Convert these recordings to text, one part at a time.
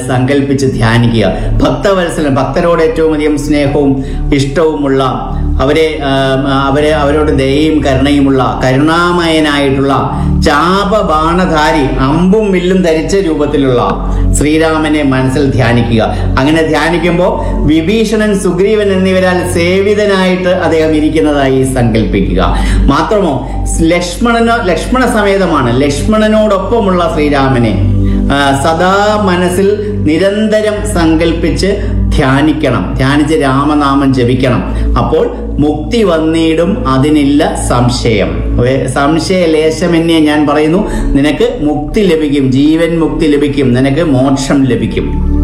സങ്കല്പിച്ച് ധ്യാനിക്കുക ഭക്തവത്സലൻ ഭക്തരോട് ഏറ്റവും അധികം സ്നേഹവും ഇഷ്ടവുമുള്ള അവരെ ആ, അവരെ അവരോട് ദയയും കരുണയുമുള്ള കരുണാമയനായിട്ടുള്ള ചാപബാണധാരി അമ്പും വില്ലും ധരിച്ച രൂപത്തിലുള്ള ശ്രീരാമനെ മനസ്സിൽ ധ്യാനിക്കുക അങ്ങനെ ധ്യാനിക്കുമ്പോൾ വിഭീഷണൻ സുഗ്രീവൻ എന്നിവരാൽ സേവിതനായിട്ട് അദ്ദേഹം ഇരിക്കുന്നതായി സങ്കല്പിക്കുക മാത്രമോ ലക്ഷ്മണനോ ലക്ഷ്മണ സമേതമാണ് ലക്ഷ്മണനോടൊപ്പമുള്ള ശ്രീരാമനെ ആ, സദാ മനസ്സിൽ നിരന്തരം സങ്കല്പിച്ച് ധ്യാനിക്കണം ധ്യാനിച്ച് രാമനാമം ജപിക്കണം അപ്പോൾ മുക്തി വന്നിടും അതിനില്ല സംശയം വേ- സംശയ ലേശമെന്നെ ഞാൻ പറയുന്നു നിനക്ക് മുക്തി ലഭിക്കും ജീവൻ മുക്തി ലഭിക്കും നിനക്ക് മോക്ഷം ലഭിക്കും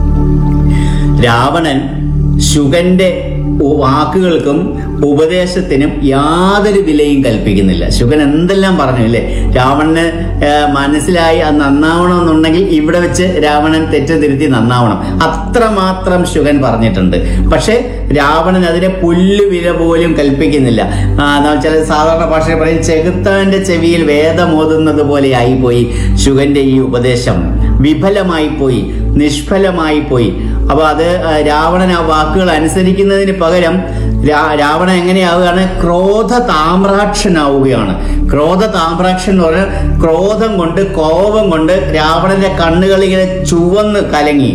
രാവണൻ ശുഗന്റെ ഉ- വാക്കുകൾക്കും ഉപദേശത്തിനും യാതൊരു വിലയും കൽപ്പിക്കുന്നില്ല ശുഗൻ എന്തെല്ലാം പറഞ്ഞു അല്ലേ രാവണന് ആ, മനസ്സിലായി അത് നന്നാവണമെന്നുണ്ടെങ്കിൽ ഇവിടെ വെച്ച് രാവണൻ തെറ്റ് തിരുത്തി നന്നാവണം അത്രമാത്രം ശുഗൻ പറഞ്ഞിട്ടുണ്ട് പക്ഷേ രാവണൻ അതിനെ പുല്ല് വില പോലും കൽപ്പിക്കുന്നില്ല ആ, നമ്മൾ ചില സാധാരണ ഭാഷയിൽ പറയും ചെകുത്താന്റെ ചെവിയിൽ വേദമോതുന്നത് പോലെ ആയിപ്പോയി ശുഗന്റെ ഈ ഉപദേശം വിഫലമായി പോയി നിഷ്ഫലമായി പോയി അപ്പൊ അത് ആ, രാവണൻ ആ വാക്കുകൾ അനുസരിക്കുന്നതിന് പകരം രാ- രാവണൻ എങ്ങനെയാവുകയാണ് ക്രോധ താമ്രാക്ഷനാവുകയാണ് ക്രോധ താമ്രാക്ഷൻ എന്ന് പറഞ്ഞാൽ ക്രോധം കൊണ്ട് കോപം കൊണ്ട് രാവണന്റെ കണ്ണുകൾ ഇങ്ങനെ ചുവന്ന് കലങ്ങി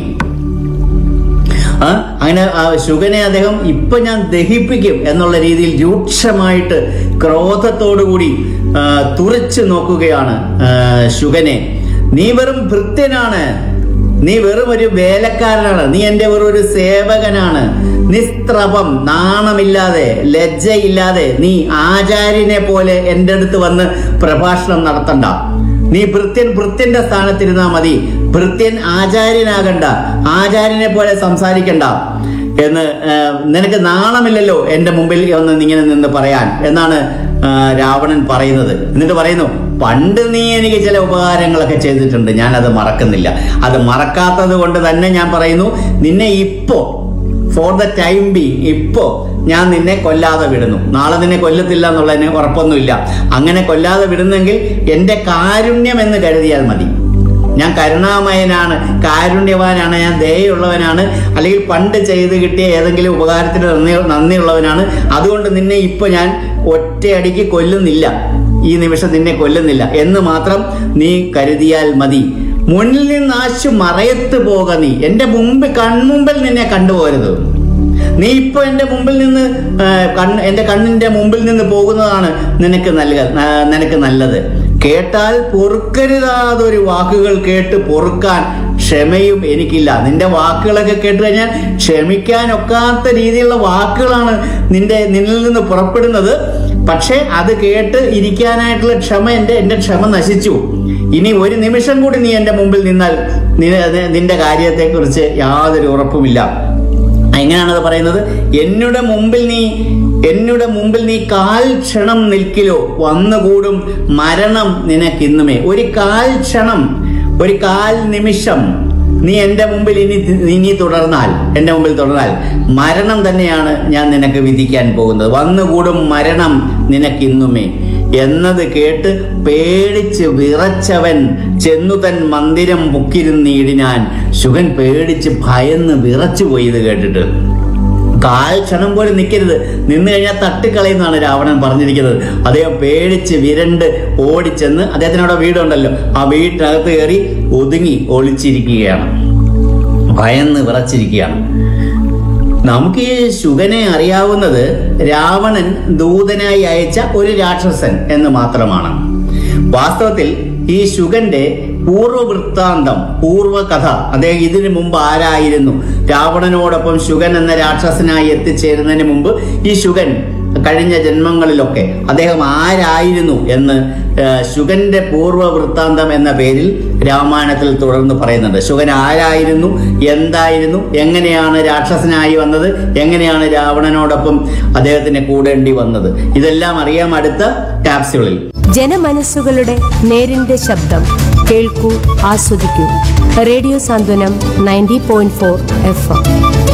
ആ, അങ്ങനെ ആ ശുഗനെ അദ്ദേഹം ഇപ്പൊ ഞാൻ ദഹിപ്പിക്കും എന്നുള്ള രീതിയിൽ രൂക്ഷമായിട്ട് ക്രോധത്തോടുകൂടി ആ, തുറച്ചു നോക്കുകയാണ് ആ, ശുഗനെ നീ വെറും ഭൃത്യനാണ് നീ വെറും ഒരു വേലക്കാരനാണ് നീ എന്റെ വെറും ഒരു സേവകനാണ് നിസ്ത്രപം നാണമില്ലാതെ ലജ്ജയില്ലാതെ നീ ആചാര്യനെ പോലെ എൻ്റെ അടുത്ത് വന്ന് പ്രഭാഷണം നടത്തണ്ട നീ ഭൃത്യൻ ഭൃത്യന്റെ സ്ഥാനത്തിരുന്നാ മതി ഭൃത്യൻ ആചാര്യനാകണ്ട ആചാര്യനെ പോലെ സംസാരിക്കണ്ട എന്ന് ആ, നിനക്ക് നാണമില്ലല്ലോ എന്റെ മുമ്പിൽ ഒന്ന് ഇങ്ങനെ നിന്ന് പറയാൻ എന്നാണ് ആ, രാവണൻ പറയുന്നത് എന്നിട്ട് പറയുന്നു പണ്ട് നീ എനിക്ക് ചില ഉപകാരങ്ങളൊക്കെ ചെയ്തിട്ടുണ്ട് ഞാൻ അത് മറക്കുന്നില്ല അത് മറക്കാത്തത് കൊണ്ട് തന്നെ ഞാൻ പറയുന്നു നിന്നെ ഇപ്പോ ഫോർ ദ ടൈം ബി ഇപ്പോ ഞാൻ നിന്നെ കൊല്ലാതെ വിടുന്നു നാളെ നിന്നെ കൊല്ലത്തില്ല എന്നുള്ളതിന് ഉറപ്പൊന്നുമില്ല അങ്ങനെ കൊല്ലാതെ വിടുന്നെങ്കിൽ എന്റെ കാരുണ്യം എന്ന് കരുതിയാൽ മതി ഞാൻ കരുണാമയനാണ് കാരുണ്യവാനാണ് ഞാൻ ദയുള്ളവനാണ് അല്ലെങ്കിൽ പണ്ട് ചെയ്ത് കിട്ടിയ ഏതെങ്കിലും ഉപകാരത്തിന് നന്ദി നന്ദിയുള്ളവനാണ് അതുകൊണ്ട് നിന്നെ ഇപ്പൊ ഞാൻ ഒറ്റയടിക്ക് കൊല്ലുന്നില്ല ഈ നിമിഷം നിന്നെ കൊല്ലുന്നില്ല എന്ന് മാത്രം നീ കരുതിയാൽ മതി മുന്നിൽ നിന്ന് ആശു മറയത്ത് പോക നീ എന്റെ മുമ്പ് കൺമുമ്പിൽ നിന്നെ കണ്ടുപോരുത് നീ ഇപ്പൊ എന്റെ മുമ്പിൽ നിന്ന് ആ, കണ്ണ് എന്റെ കണ്ണിന്റെ മുമ്പിൽ നിന്ന് പോകുന്നതാണ് നിനക്ക് നൽക ആ, നിനക്ക് നല്ലത് കേട്ടാൽ പൊറുക്കരുതാതൊരു വാക്കുകൾ കേട്ട് പൊറുക്കാൻ ക്ഷമയും എനിക്കില്ല നിന്റെ വാക്കുകളൊക്കെ കേട്ട് കഴിഞ്ഞാൽ ക്ഷമിക്കാൻ ഒക്കാത്ത രീതിയിലുള്ള വാക്കുകളാണ് നിന്റെ നിന്നിൽ നിന്ന് പുറപ്പെടുന്നത് പക്ഷേ അത് കേട്ട് ഇരിക്കാനായിട്ടുള്ള ക്ഷമ എന്റെ എന്റെ ക്ഷമ നശിച്ചു ഇനി ഒരു നിമിഷം കൂടി നീ എന്റെ മുമ്പിൽ നിന്നാൽ നി- നിന്റെ കാര്യത്തെക്കുറിച്ച് യാതൊരു ഉറപ്പുമില്ല എങ്ങനെയാണത് പറയുന്നത് എന്നുടെ മുമ്പിൽ നീ എന്നുടെ മുമ്പിൽ നീ കാൽ ക്ഷണം നിൽക്കിലോ വന്നുകൂടും മരണം നിനക്കിന്നുമേ ഒരു കാൽ ക്ഷണം ഒരു കാൽ നിമിഷം നീ എൻ്റെ മുമ്പിൽ ഇനി ഇനി തുടർന്നാൽ എൻ്റെ മുമ്പിൽ തുടർന്നാൽ മരണം തന്നെയാണ് ഞാൻ നിനക്ക് വിധിക്കാൻ പോകുന്നത് വന്നുകൂടും മരണം നിനക്കിന്നുമേ എന്നത് കേട്ട് പേടിച്ച് വിറച്ചവൻ ചെന്നു തൻ മന്ദിരം പൊക്കിരുന്നീടിനാൻ ശുഗൻ പേടിച്ച് ഭയന്ന് വിറച്ചു പോയി ഇത് കേട്ടിട്ട് കാൽ ക്ഷണം പോലും നിൽക്കരുത് നിന്ന് കഴിഞ്ഞാൽ തട്ടിക്കളയുന്നതാണ് രാവണൻ പറഞ്ഞിരിക്കുന്നത് അദ്ദേഹം പേടിച്ച് വിരണ്ട് ഓടിച്ചെന്ന് അദ്ദേഹത്തിന് അവിടെ വീടുണ്ടല്ലോ ആ വീട്ടിനകത്ത് കയറി ഒതുങ്ങി ഒളിച്ചിരിക്കുകയാണ് ഭയന്ന് വിറച്ചിരിക്കുകയാണ് നമുക്ക് ഈ ശുഗനെ അറിയാവുന്നത് രാവണൻ ദൂതനായി അയച്ച ഒരു രാക്ഷസൻ എന്ന് മാത്രമാണ് വാസ്തവത്തിൽ ഈ ശുഗന്റെ പൂർവവൃത്താന്തം പൂർവകഥ അദ്ദേഹം ഇതിനു മുമ്പ് ആരായിരുന്നു രാവണനോടൊപ്പം ശുഗൻ എന്ന രാക്ഷസനായി എത്തിച്ചേരുന്നതിന് മുമ്പ് ഈ ശുഗൻ കഴിഞ്ഞ ജന്മങ്ങളിലൊക്കെ അദ്ദേഹം ആരായിരുന്നു എന്ന് ആ, ശുഗന്റെ പൂർവ്വ വൃത്താന്തം എന്ന പേരിൽ രാമായണത്തിൽ തുടർന്ന് പറയുന്നുണ്ട് ശുഗൻ ആരായിരുന്നു എന്തായിരുന്നു എങ്ങനെയാണ് രാക്ഷസനായി വന്നത് എങ്ങനെയാണ് രാവണനോടൊപ്പം അദ്ദേഹത്തിന് കൂടേണ്ടി വന്നത് ഇതെല്ലാം അറിയാം അടുത്ത ക്യാപ്സ്യൂളിൽ ജനമനസ്സുകളുടെ നേരിന്റെ ശബ്ദം കേൾക്കൂ ആസ്വദിക്കൂ radio Santhwanam ninety point four F M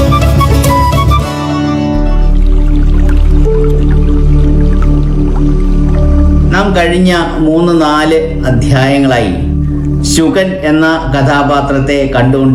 നാം കഴിഞ്ഞ മൂന്ന് നാല് അധ്യായങ്ങളായി ശുഗൻ എന്ന കഥാപാത്രത്തെ കണ്ടുകൊണ്ട്